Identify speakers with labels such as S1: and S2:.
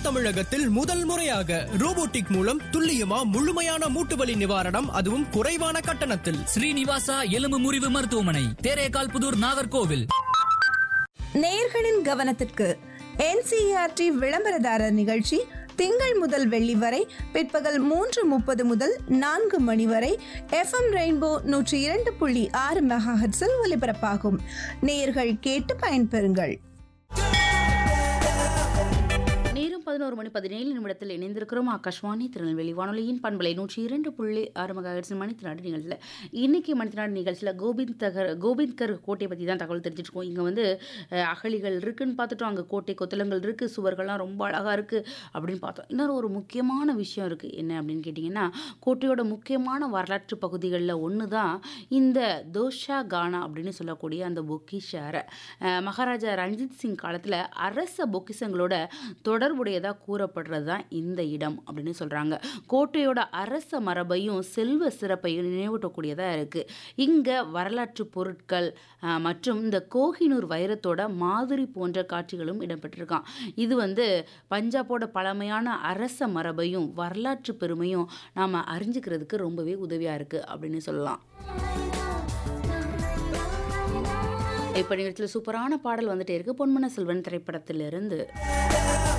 S1: தமிழகத்தில் முதல் முறையாக ரோபோட்டிக் மூலம் துல்லியமா முழுமையான மூட்டு வலி நிவாரணம் அதுவும் குறைவான கட்டணத்தில்
S2: ஸ்ரீனிவாசா எலும்பு முறிவு மருத்துவமனை தேரேகால் புதூர் நாகர்கோவில்
S3: நேயர்களின் கவனத்திற்கு என்சிஆர்டி விளம்பரதாரர் நிகழ்ச்சி திங்கள் முதல் வெள்ளி வரை பிற்பகல் மூன்று முப்பது முதல் நான்கு மணி வரை எஃப்எம் ரெயின்போ நூற்றி இரண்டு புள்ளி ஆறு மெகாஹெட்ஸில் ஒலிபரப்பாகும் நேயர்கள் கேட்டு பயன்பெறுங்கள்
S4: நேரம் பதினோரு மணி பதினேழு நிமிடத்தில் இணைந்திருக்கிறோம் ஆகாஷ்வாணி திருநெல்வேலி வானொலியின் பண்பலை நூற்றி இரண்டு புள்ளி ஆறு மகாஹெட்ஸ் மணித்தினாடு நிகழ்ச்சியில் இன்னைக்கு மணித்தினாடு நிகழ்ச்சியில் கோபிந்த் தகர் கோபிந்த்கர் கோட்டை பற்றி தான் தகவல் தெரிஞ்சிருக்கோம் இங்கே வந்து அஹ், அகழிகள் இருக்குன்னு பார்த்துட்டோம் அங்கே கோட்டை கொத்தளங்கள் இருக்குது சுவர்கள்லாம் ரொம்ப அழகாக இருக்குது அப்படின்னு பார்த்தோம் இன்னொரு ஒரு முக்கியமான விஷயம் இருக்குது என்ன அப்படின்னு கேட்டிங்கன்னா கோட்டையோட முக்கியமான வரலாற்று பகுதிகளில் ஒன்று தான் இந்த தோஷா கானா அப்படின்னு சொல்லக்கூடிய அந்த பொக்கிஷாரை அஹ், மகாராஜா ரஞ்சித் சிங் காலத்தில் அரச பொக்கிஷங்களோட தொடர்புடையதாக கூறப்படுறது தான் இந்த இடம் அப்படின்னு சொல்கிறாங்க கோட்டையோட அரச மரபையும் செல்வ சிறப்பையும் நினைவூட்டக்கூடியதாக இருக்குது இங்கே வரலாற்று பொருட்கள் அஹ், மற்றும் இந்த கோஹினூர் வைரத்தோட மாதிரி போன்ற காட்சிகளும் இடம்பெற்றிருக்கான் இது வந்து பஞ்சாபோட பழமையான அரச மரபையும் வரலாற்று பெருமையும் நாம் அறிஞ்சுக்கிறதுக்கு ரொம்பவே உதவியாக இருக்குது அப்படின்னு சொல்லலாம் இப்போ நிகழ்ச்சியில் சூப்பரான பாடல் வந்துட்டே இருக்கு பொன்மன செல்வன் திரைப்படத்திலிருந்து